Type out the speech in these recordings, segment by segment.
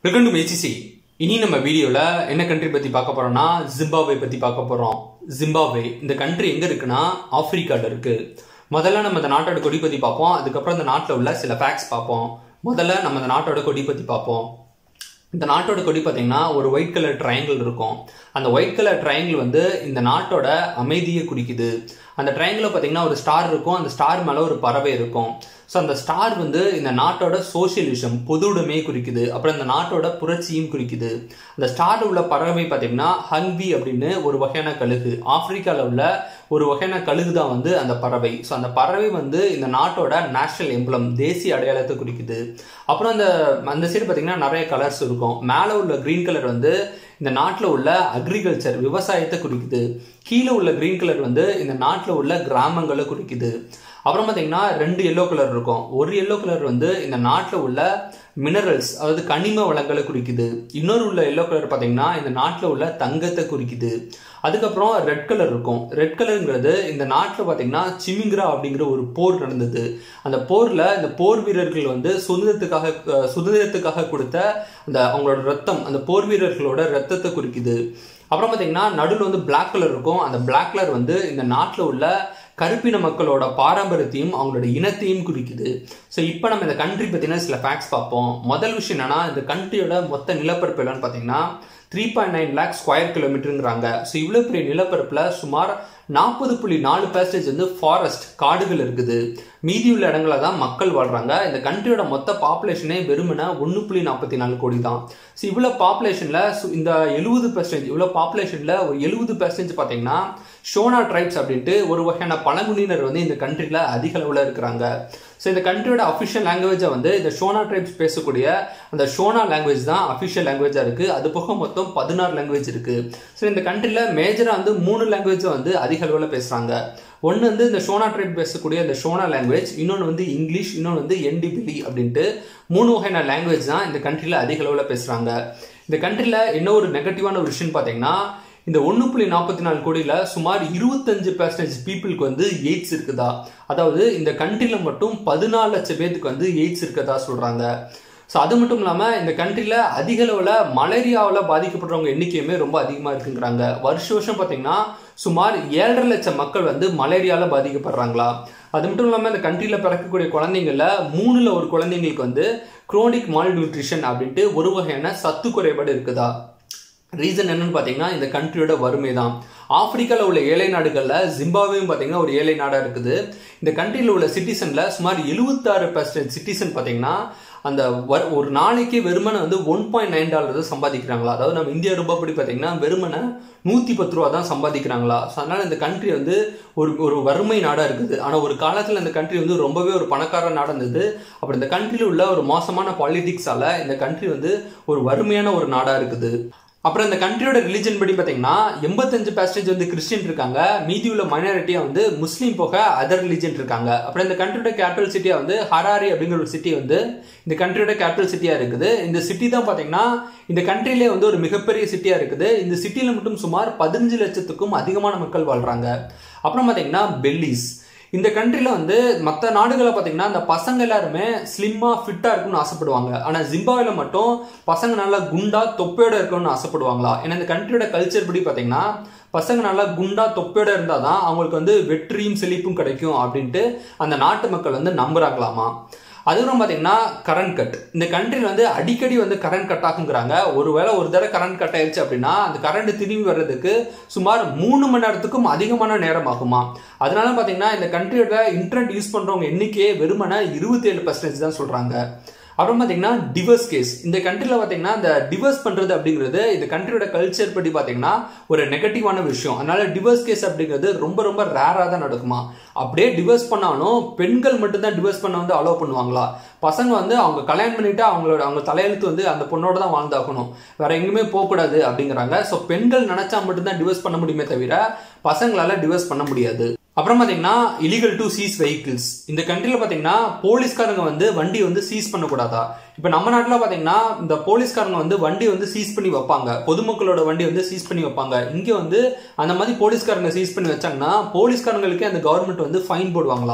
welcome to மேசிசி இனி நம்ம வீடியோவில் என்ன கண்ட்ரி பற்றி பார்க்க போறோம்னா ஜிம்பாப்வே பற்றி பார்க்க போகிறோம் ஜிம்பாப்வே இந்த கண்ட்ரி எங்கே இருக்குன்னா ஆப்பிரிக்காவில் இருக்கு முதல்ல நம்ம இந்த நாட்டோட கொடி பற்றி பார்ப்போம் அதுக்கப்புறம் இந்த நாட்டில் உள்ள சில ஃபேக்ட்ஸ் பார்ப்போம் முதல்ல நம்ம இந்த நாட்டோட கொடி பற்றி பார்ப்போம் இந்த நாட்டோட கொடி பார்த்தீங்கன்னா ஒரு ஒயிட் கலர் ட்ரையாங்கிள் இருக்கும் அந்த ஒயிட் கலர் ட்ரையாங்கிள் வந்து இந்த நாட்டோட அமைதியை குறிக்குது அந்த ட்ரையாங்கிள் பார்த்தீங்கன்னா ஒரு ஸ்டார் இருக்கும் அந்த ஸ்டார் மேலே ஒரு பறவை இருக்கும் ஸோ அந்த ஸ்டார் வந்து இந்த நாட்டோட சோசியலிசம் பொது உடைமையை குறிக்குது அப்புறம் இந்த நாட்டோட புரட்சியும் குறிக்குது அந்த ஸ்டார் உள்ள பறவை பார்த்தீங்கன்னா ஹங்பி அப்படின்னு ஒரு வகையான கழுகு ஆப்பிரிக்காவில் உள்ள ஒரு வகையான கழுகு தான் வந்து அந்த பறவை ஸோ அந்த பறவை வந்து இந்த நாட்டோட நேஷனல் எம்பளம் தேசிய அடையாளத்தை குறிக்குது அப்புறம் அந்த அந்த சைடு பார்த்தீங்கன்னா நிறைய கலர்ஸ் இருக்கும் மேலே உள்ள கிரீன் கலர் வந்து இந்த நாட்டில் உள்ள அக்ரிகல்ச்சர் விவசாயத்தை குறிக்குது கீழே உள்ள கிரீன் கலர் வந்து இந்த நாட்டில் உள்ள கிராமங்களை குறிக்குது அப்புறம் பார்த்தீங்கன்னா ரெண்டு எல்லோ கலர் இருக்கும் ஒரு எல்லோ கலர் வந்து இந்த நாட்டில் உள்ள மினரல்ஸ் அதாவது கனிம வளங்களை குறிக்குது இன்னொரு உள்ள எல்லோ கலர் பார்த்தீங்கன்னா இந்த நாட்டில் உள்ள தங்கத்தை குறிக்குது அதுக்கப்புறம் ரெட் கலர் இருக்கும் ரெட் கலருங்கிறது இந்த நாட்டில் பார்த்தீங்கன்னா சிமிங்கிரா அப்படிங்கிற ஒரு போர் நடந்தது அந்த போரில் இந்த போர் வீரர்கள் வந்து சுதந்திரத்துக்காக சுதந்திரத்துக்காக கொடுத்த அந்த அவங்களோட ரத்தம் அந்த போர் வீரர்களோட ரத்தத்தை குறிக்குது அப்புறம் பார்த்தீங்கன்னா நடுவில் வந்து பிளாக் கலர் இருக்கும் அந்த பிளாக் கலர் வந்து இந்த நாட்டில் உள்ள கருப்பின மக்களோட பாரம்பரியத்தையும் அவங்களோட இனத்தையும் குறிக்குது ஸோ இப்போ நம்ம இந்த கண்ட்ரி பற்றின சில ஃபேக்ட்ஸ் பார்ப்போம் முதல் விஷயம் என்னன்னா இந்த கண்ட்ரியோட மொத்த நிலப்பரப்பு என்னன்னு பார்த்தீங்கன்னா three point nine lakh square கிலோமீட்டருங்கிறாங்க ஸோ இவ்வளோ பெரிய நிலப்பரப்பில் சுமார் நாற்பது புள்ளி நாலு பர்சன்டேஜ் வந்து ஃபாரஸ்ட் காடுகள் இருக்குது மீதி உள்ள இடங்கள தான் மக்கள் வாழ்றாங்க இந்த கண்ட்ரியோட மொத்த பாப்புலேஷனே வெறுமனே ஒன்று புள்ளி நாற்பத்தி நாலு கோடி தான் ஸோ இவ்வளோ பாப்புலேஷனில் இந்த எழுபது பெர்சன்டேஜ் இவ்வளோ பாப்புலேஷனில் ஒரு எழுபது பெர்சன்டேஜ் பார்த்தீங்கன்னா ஷோனா ட்ரைப்ஸ் அப்படின்ட்டு ஒரு வகையான பழங்குடியினர் வந்து இந்த கண்ட்ரியில் அதிக அளவில் இருக்கிறாங்க ஸோ இந்த கண்ட்ரியோட அஃபிஷியல் லாங்குவேஜை வந்து இந்த ஷோனா ட்ரைப்ஸ் பேசக்கூடிய அந்த ஷோனா லாங்குவேஜ் தான் அஃபிஷியல் லாங்குவேஜாக இருக்குது அது போக மொத்தம் பதினாறு லாங்குவேஜ் இருக்குது ஸோ இந்த கண்ட்ரியில் மேஜராக வந்து மூணு லாங்குவேஜை வந்து அதிக அளவில் பேசுகிறாங்க ஒன்று வந்து இந்த ஷோனா ட்ரைப் பேசக்கூடிய இந்த ஷோனா லாங்குவேஜ் இன்னொன்று வந்து இங்கிலீஷ் இன்னொன்று வந்து என்டிபிலி அப்படின்ட்டு மூணு வகையான லாங்குவேஜ் தான் இந்த கண்ட்ரியில் அதிக அளவில் பேசுகிறாங்க இந்த கண்ட்ரியில் என்ன ஒரு நெகட்டிவான ஒரு விஷயம் பார்த்தீங்கன்னா இந்த ஒன்று புள்ளி நாற்பத்தி நாலு கோடியில் சுமார் இருபத்தஞ்சு பர்சன்டேஜ் பீப்புளுக்கு வந்து எய்ட்ஸ் இருக்குதா அதாவது இந்த கண்ட்ரியில் மட்டும் பதினாலு லட்சம் பேருக்கு வந்து எய்ட்ஸ் இருக்கதா சொல்கிறாங்க ஸோ அது மட்டும் இல்லாமல் இந்த கண்ட்ரியில் அதிக அளவில் மலேரியாவில் பாதிக்கப்படுறவங்க எண்ணிக்கையுமே ரொம்ப அதிகமாக இருக்குங்கிறாங்க வருஷ வருஷம் பார்த்தீங்கன்னா சுமார் ஏழரை லட்சம் மக்கள் வந்து மலேரியாவில் பாதிக்கப்படுறாங்களா அது மட்டும் இல்லாமல் இந்த கண்ட்ரியில் பிறக்கக்கூடிய குழந்தைங்கள மூணில் ஒரு குழந்தைங்களுக்கு வந்து குரோனிக் மால் நியூட்ரிஷன் அப்படின்ட்டு ஒரு வகையான சத்து குறைபாடு இருக்குதா ரீசன் என்னன்னு பார்த்தீங்கன்னா இந்த கண்ட்ரியோட வறுமை தான் ஆப்பிரிக்காவில் உள்ள ஏழை நாடுகளில் ஜிம்பாவேயும் பார்த்தீங்கன்னா ஒரு ஏழை நாடாக இருக்குது இந்த கண்ட்ரியில் உள்ள சிட்டிசனில் சுமார் எழுபத்தாறு பர்சன்ட் சிட்டிசன் பார்த்தீங்கன்னா அந்த ஒரு நாளைக்கு வெறுமனை வந்து ஒன் பாயிண்ட் நைன் டாலர் தான் சம்பாதிக்கிறாங்களா அதாவது நம்ம இந்தியா ரூபாப்படி பார்த்தீங்கன்னா வெறுமனை நூற்றி பத்து ரூபா தான் சம்பாதிக்கிறாங்களா ஸோ அதனால் இந்த கண்ட்ரி வந்து ஒரு ஒரு வறுமை நாடாக இருக்குது ஆனால் ஒரு காலத்தில் இந்த கண்ட்ரி வந்து ரொம்பவே ஒரு பணக்கார நாடாக இருந்தது அப்புறம் இந்த கண்ட்ரியில் உள்ள ஒரு மோசமான பாலிடிக்ஸால் இந்த கண்ட்ரி வந்து ஒரு வறுமையான ஒரு நாடாக இருக்குது அப்புறம் இந்த கண்ட்ரியோட ரிலிஜன் படி பார்த்தீங்கன்னா எண்பத்தஞ்சு பர்சன்டேஜ் வந்து கிறிஸ்டின் இருக்காங்க மீதி உள்ள மைனாரிட்டியாக வந்து முஸ்லீம் போக அதர் ரிலிஜன் இருக்காங்க அப்புறம் இந்த கண்ட்ரியோட கேபிட்டல் சிட்டியாக வந்து ஹராரி அப்படிங்கிற ஒரு சிட்டி வந்து இந்த கண்ட்ரியோட கேபிட்டல் சிட்டியாக இருக்குது இந்த சிட்டி தான் பார்த்தீங்கன்னா இந்த கண்ட்ரிலே வந்து ஒரு மிகப்பெரிய சிட்டியாக இருக்குது இந்த சிட்டியில் மட்டும் சுமார் பதினஞ்சு லட்சத்துக்கும் அதிகமான மக்கள் வாழ்கிறாங்க அப்புறம் பார்த்தீங்கன்னா பெல்லிஸ் இந்த கண்ட்ரியில் வந்து மற்ற நாடுகளை பார்த்தீங்கன்னா இந்த பசங்க எல்லாருமே ஸ்லிம்மாக ஃபிட்டாக இருக்கும்னு ஆசைப்படுவாங்க ஆனால் ஜிம்பாவில் மட்டும் பசங்க நல்லா குண்டா தொப்பையோட இருக்கணும்னு ஆசைப்படுவாங்களா ஏன்னா இந்த கண்ட்ரியோட கல்ச்சர் படி பார்த்தீங்கன்னா பசங்க நல்லா குண்டா தொப்பையோட இருந்தால் தான் அவங்களுக்கு வந்து வெற்றியும் செழிப்பும் கிடைக்கும் அப்படின்ட்டு அந்த நாட்டு மக்கள் வந்து நம்புறாங்களாமா அதுக்கப்புறம் பார்த்தீங்கன்னா கரண்ட் கட் இந்த கண்ட்ரியில் வந்து அடிக்கடி வந்து கரண்ட் கட் ஆகுங்கிறாங்க ஒருவேளை ஒரு தடவை கரண்ட் கட் ஆயிடுச்சு அப்படின்னா அந்த கரண்ட் திரும்பி வர்றதுக்கு சுமார் மூணு மணி நேரத்துக்கும் அதிகமான நேரம் ஆகுமா அதனால பார்த்தீங்கன்னா இந்த கண்ட்ரியோட இன்டர்நெட் யூஸ் பண்ணுறவங்க எண்ணிக்கையே வெறுமனை இருபத்தி ஏழு பர்சன்டேஜ் தான் சொல்கிறாங்க அப்புறம் பார்த்தீங்கன்னா டிவர்ஸ் கேஸ் இந்த கண்ட்ரியில் பார்த்தீங்கன்னா இந்த டிவர்ஸ் பண்ணுறது அப்படிங்கிறது இந்த கண்ட்ரியோட கல்ச்சர் படி பார்த்தீங்கன்னா ஒரு நெகட்டிவான விஷயம் அதனால டிவர்ஸ் கேஸ் அப்படிங்கிறது ரொம்ப ரொம்ப ரேராக தான் நடக்குமா அப்படியே டிவர்ஸ் பண்ணாலும் பெண்கள் மட்டும்தான் டிவர்ஸ் பண்ண வந்து அலோவ் பண்ணுவாங்களா பசங்க வந்து அவங்க கல்யாணம் பண்ணிட்டு அவங்களோட அவங்க தலையெழுத்து வந்து அந்த பொண்ணோட தான் வாழ்ந்தாகணும் வேற எங்கேயுமே போகக்கூடாது அப்படிங்கிறாங்க ஸோ பெண்கள் நினைச்சா மட்டும்தான் டிவர்ஸ் பண்ண முடியுமே தவிர பசங்களால டிவர்ஸ் பண்ண முடியாது அப்புறம் பார்த்தீங்கன்னா இலிகல் டு சீஸ் வெஹிக்கிள்ஸ் இந்த கண்ட்ரியில் பார்த்தீங்கன்னா போலீஸ்காரங்க வந்து வண்டி வந்து சீஸ் பண்ணக்கூடாதா இப்போ நம்ம நாட்டில் பார்த்தீங்கன்னா இந்த போலீஸ்காரங்க வந்து வண்டி வந்து சீஸ் பண்ணி வைப்பாங்க பொதுமக்களோட வண்டி வந்து சீஸ் பண்ணி வைப்பாங்க இங்கே வந்து அந்த மாதிரி போலீஸ்காரங்க சீஸ் பண்ணி வச்சாங்கன்னா போலீஸ்காரங்களுக்கே அந்த கவர்மெண்ட் வந்து ஃபைன் போடுவாங்களா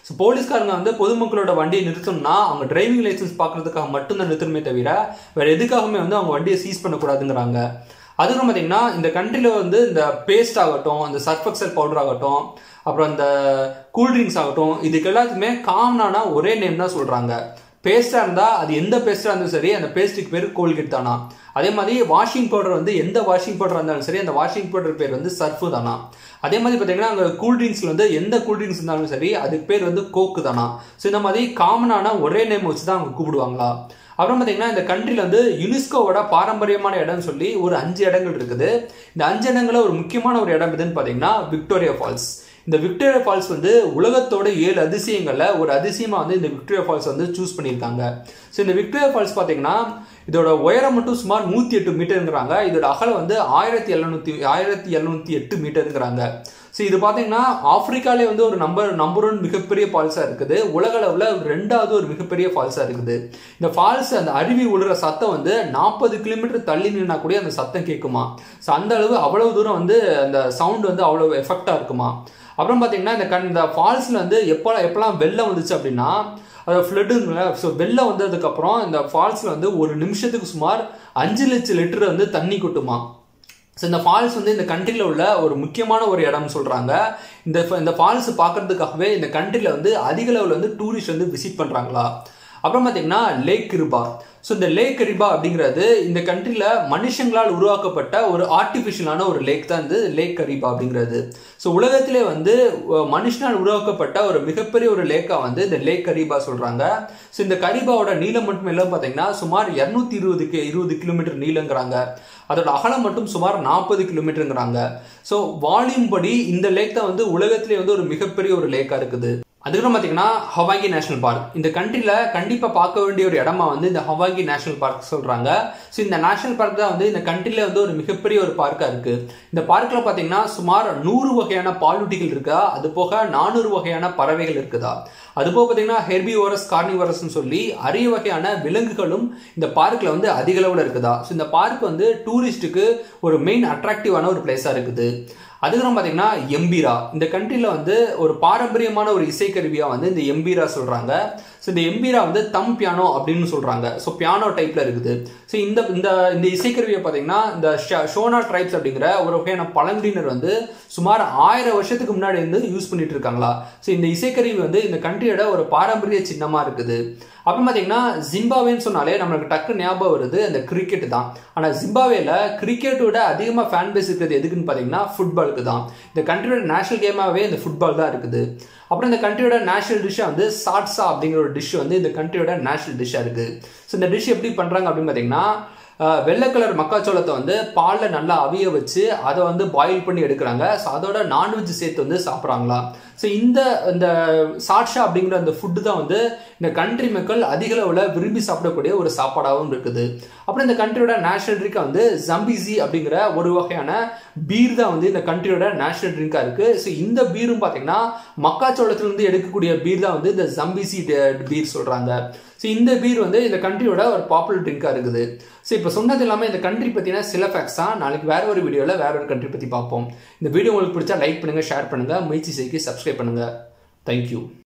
ஸோ போலீஸ்காரங்க வந்து பொதுமக்களோட வண்டியை நிறுத்தணும்னா அவங்க டிரைவிங் லைசன்ஸ் பார்க்கறதுக்காக மட்டும்தான் நிறுத்தணுமே தவிர வேற எதுக்காகவுமே வந்து அவங்க வண்டியை சீஸ் பண்ணக்கூடாதுங்கிறாங்க அதுக்கப்புறம் பார்த்தீங்கன்னா இந்த கண்ட்ரியில் வந்து இந்த பேஸ்ட் ஆகட்டும் இந்த சர்ஃபெக்சல் பவுடர் ஆகட்டும் அப்புறம் இந்த கூல்ட்ரிங்க்ஸ் ஆகட்டும் இதுக்கு எல்லாத்துக்குமே காமனான ஒரே நேம் தான் சொல்கிறாங்க பேஸ்ட்டாக இருந்தால் அது எந்த பேஸ்ட்டாக இருந்தாலும் சரி அந்த பேஸ்ட்டுக்கு பேர் கோல்கேட் தானா அதே மாதிரி வாஷிங் பவுடர் வந்து எந்த வாஷிங் பவுடர் இருந்தாலும் சரி அந்த வாஷிங் பவுடர் பேர் வந்து சர்ஃபு தானா அதே மாதிரி பார்த்தீங்கன்னா அங்கே கூல்ட்ரிங்க்ஸில் வந்து எந்த கூல்ட்ரிங்க்ஸ் இருந்தாலும் சரி அதுக்கு பேர் வந்து கோக்கு தானா ஸோ இந்த மாதிரி காமனான ஒரே நேம் வச்சு தான் அவங்க கூப்பிடுவாங்களா அப்புறம் பார்த்தீங்கன்னா இந்த கண்ட்ரியில் வந்து யுனெஸ்கோவோட பாரம்பரியமான இடம்னு சொல்லி ஒரு அஞ்சு இடங்கள் இருக்குது இந்த அஞ்சு இடங்கள ஒரு முக்கியமான ஒரு இடம் எதுன்னு பார்த்தீங்கன்னா விக்டோரியா ஃபால்ஸ் இந்த விக்டோரியா ஃபால்ஸ் வந்து உலகத்தோட ஏழு அதிசயங்களில் ஒரு அதிசயமாக வந்து இந்த விக்டோரியா ஃபால்ஸ் வந்து சூஸ் பண்ணியிருக்காங்க ஸோ இந்த விக்டோரியா ஃபால்ஸ் பார்த்தீங்கன்னா இதோட உயரம் மட்டும் சுமார் நூற்றி எட்டு மீட்டருங்கிறாங்க இதோட அகலம் வந்து ஆயிரத்தி எழுநூத்தி ஆயிரத்தி எழுநூத்தி எட்டு மீட்டருங்கிறாங்க ஸோ இது பார்த்தீங்கன்னா ஆப்பிரிக்காலே வந்து ஒரு நம்பர் நம்பர் ஒன் மிகப்பெரிய ஃபால்ஸாக இருக்குது உலக அளவில் ரெண்டாவது ஒரு மிகப்பெரிய ஃபால்ஸாக இருக்குது இந்த ஃபால்ஸ் அந்த அருவி விழுற சத்தம் வந்து நாற்பது கிலோமீட்டர் தள்ளி நின்னா கூட அந்த சத்தம் கேட்குமா ஸோ அந்த அளவு அவ்வளவு தூரம் வந்து அந்த சவுண்ட் வந்து அவ்வளோ எஃபெக்டாக இருக்குமா அப்புறம் பார்த்தீங்கன்னா இந்த கண் இந்த ஃபால்ஸில் வந்து எப்போ எப்போல்லாம் வெள்ளம் வந்துச்சு அப்படின்னா அது ஃப்ளட்டுங்கள ஸோ வெள்ளம் வந்ததுக்கப்புறம் இந்த ஃபால்ஸில் வந்து ஒரு நிமிஷத்துக்கு சுமார் அஞ்சு லட்சம் லிட்டர் வந்து தண்ணி கொட்டுமா ஸோ இந்த ஃபால்ஸ் வந்து இந்த கண்ட்ரியில் உள்ள ஒரு முக்கியமான ஒரு இடம்னு சொல்கிறாங்க இந்த இந்த ஃபால்ஸ் பார்க்கறதுக்காகவே இந்த கண்ட்ரியில் வந்து அதிக லெவலில் வந்து டூரிஸ்ட் வந்து விசிட் பண்ணுறாங்களா அப்புறம் பார்த்தீங்கன்னா லேக் கிருபா ஸோ இந்த லேக் கரிபா அப்படிங்கிறது இந்த கண்ட்ரியில் மனுஷங்களால் உருவாக்கப்பட்ட ஒரு ஆர்டிஃபிஷியலான ஒரு லேக் தான் வந்து லேக் கரிபா அப்படிங்கிறது ஸோ உலகத்திலே வந்து மனுஷனால் உருவாக்கப்பட்ட ஒரு மிகப்பெரிய ஒரு லேக்காக வந்து இந்த லேக் கரிபா சொல்கிறாங்க ஸோ இந்த கரிபாவோட நீளம் மட்டும் எல்லாம் பார்த்தீங்கன்னா சுமார் இரநூத்தி இருபதுக்கு இருபது கிலோமீட்டர் நீளங்கிறாங்க அதோட அகலம் மட்டும் சுமார் நாற்பது கிலோமீட்டருங்கிறாங்க ஸோ வால்யூம் படி இந்த லேக் தான் வந்து உலகத்திலே வந்து ஒரு மிகப்பெரிய ஒரு லேக்காக இருக்குது அதுக்கப்புறம் பார்த்தீங்கன்னா ஹவாங்கி நேஷனல் பார்க் இந்த கண்ட்ரியில் கண்டிப்பாக பார்க்க வேண்டிய ஒரு இடமா வந்து இந்த ஹவாங்கி நேஷனல் பார்க் சொல்கிறாங்க ஸோ இந்த நேஷனல் பார்க் தான் வந்து இந்த கண்ட்ரியில் வந்து ஒரு மிகப்பெரிய ஒரு பார்க்காக இருக்குது இந்த பார்க்கில் பார்த்தீங்கன்னா சுமார் நூறு வகையான பாலூட்டிகள் இருக்கா அது போக நானூறு வகையான பறவைகள் இருக்குதா அது போக பார்த்தீங்கன்னா ஹெர்பிவோரஸ் கார்னிவரஸ்னு சொல்லி அரிய வகையான விலங்குகளும் இந்த பார்க்கில் வந்து அதிக அளவில் இருக்குதா ஸோ இந்த பார்க் வந்து டூரிஸ்ட்டுக்கு ஒரு மெயின் அட்ராக்டிவான ஒரு பிளேஸாக இருக்குது அதுக்கப்புறம் பார்த்தீங்கன்னா எம்பீரா இந்த கண்ட்ரியில் வந்து ஒரு பாரம்பரியமான ஒரு இசைக்கருவியாக வந்து இந்த எம்பீரா சொல்கிறாங்க ஸோ இந்த எம்பீரா வந்து தம் பியானோ அப்படின்னு சொல்கிறாங்க ஸோ பியானோ டைப்பில் இருக்குது ஸோ இந்த இந்த இந்த இசைக்கருவியை பார்த்தீங்கன்னா இந்த ஷோனா ட்ரைப்ஸ் அப்படிங்கிற ஒரு வகையான பழங்குடியினர் வந்து சுமார் ஆயிரம் வருஷத்துக்கு முன்னாடி வந்து யூஸ் பண்ணிட்டு இருக்காங்களா ஸோ இந்த இசைக்கருவி வந்து இந்த கண்ட்ரியோட ஒரு பாரம்பரிய சின்னமாக இருக்குது அப்புறம் பார்த்தீங்கன்னா ஜிம்பாவேன்னு சொன்னாலே நம்மளுக்கு டக்கு ஞாபகம் வருது அந்த கிரிக்கெட் தான் ஆனால் ஜிம்பாவேல கிரிக்கெட்டோட அதிகமாக ஃபேன் பேஸ் இருக்கிறது எதுக்குன்னு பார்த்தீங்கன்னா ஃபுட்பாலுக்கு தான் இந்த கண்ட்ரியோட நேஷனல் கேமாகவே இந்த ஃபுட்பால் தான் இருக்குது அப்புறம் இந்த கண்ட்ரியோட நேஷனல் டிஷ்ஷாக வந்து சாட்ஸா அப்படிங்கிற ஒரு டிஷ் வந்து இந்த கண்ட்ரியோட நேஷனல் டிஷ்ஷாக இருக்குது ஸோ இந்த டிஷ் எப்படி பண்ணுறாங்க அப்படின்னு பார்த்தீங்கன்னா வெள்ளை கலர் மக்காச்சோளத்தை வந்து பாலில் நல்லா அவிய வச்சு அதை வந்து பாயில் பண்ணி எடுக்கிறாங்க ஸோ அதோட நான்வெஜ் சேர்த்து வந்து சாப்பிட்றாங்களா ஸோ இந்த இந்த சாட்ஷா அப்படிங்கிற அந்த ஃபுட்டு தான் வந்து இந்த கண்ட்ரி மக்கள் அதிக அளவில் விரும்பி சாப்பிடக்கூடிய ஒரு சாப்பாடாகவும் இருக்குது அப்புறம் இந்த கண்ட்ரியோட நேஷனல் ட்ரிங்காக வந்து ஜம்பிசி அப்படிங்கிற ஒரு வகையான பீர் தான் வந்து இந்த கண்ட்ரியோட நேஷனல் ட்ரிங்காக இருக்குது ஸோ இந்த பீரும் பார்த்தீங்கன்னா மக்காச்சோளத்துலேருந்து எடுக்கக்கூடிய பீர் தான் வந்து இந்த ஜம்பிசி பீர் சொல்கிறாங்க ஸோ இந்த பீர் வந்து இந்த கண்ட்ரியோட ஒரு பாப்புலர் ட்ரிங்காக இருக்குது ஸோ இப்போ சொன்னது இல்லாமல் இந்த கண்ட்ரி பற்றின சில ஃபேக்ட்ஸ் தான் நாளைக்கு வேற ஒரு வீடியோவில் வேற ஒரு கண்ட்ரி பற்றி பார்ப்போம் இந்த வீடியோ உங்களுக்கு பிடிச்சா லைக் பண்ணுங்கள் ஷேர் பண்ணுங்கள் முயற்சி செய்து சப்ஸ்கிரைப் பண்ணுங்கள் தேங்க்யூ